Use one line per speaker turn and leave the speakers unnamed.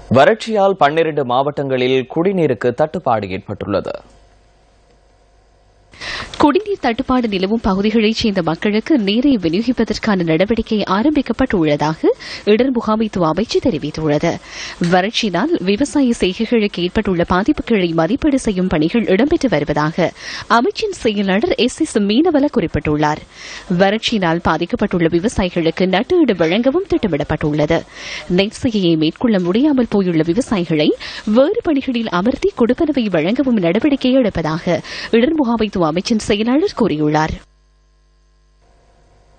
வறட்சியால் பன்னிரண்டு மாவட்டங்களில் குடிநீருக்கு தட்டுப்பாடு ஏற்பட்டுள்ளது
குடிநீர் தட்டுப்பாடு நிலவும் பகுதிகளைச் சேர்ந்த மக்களுக்கு நீரை விநியோகிப்பதற்கான நடவடிக்கை ஆரம்பிக்கப்பட்டுள்ளதாக இடர் முகாமைத்துவ அமைச்சு தெரிவித்துள்ளது வறட்சியினால் விவசாய செய்கைகளுக்கு ஏற்பட்டுள்ள பாதிப்புகளை மதிப்பீடு செய்யும் பணிகள் இடம்பெற்று வருவதாக அமைச்சின் செயலாளர் எஸ் எஸ் மீனவல குறிப்பிட்டுள்ளார் வறட்சியினால் பாதிக்கப்பட்டுள்ள விவசாயிகளுக்கு நட்டு வழங்கவும் திட்டமிடப்பட்டுள்ளது நெற்செய்கையை மேற்கொள்ள முடியாமல் போயுள்ள விவசாயிகளை வேறு பணிகளில் அமர்த்தி கொடுப்பனவை வழங்கவும் நடவடிக்கை எடுப்பதாக இடர் முகாமைத்துவ அமைச்சின் செயலாளர் கூறியுள்ளார்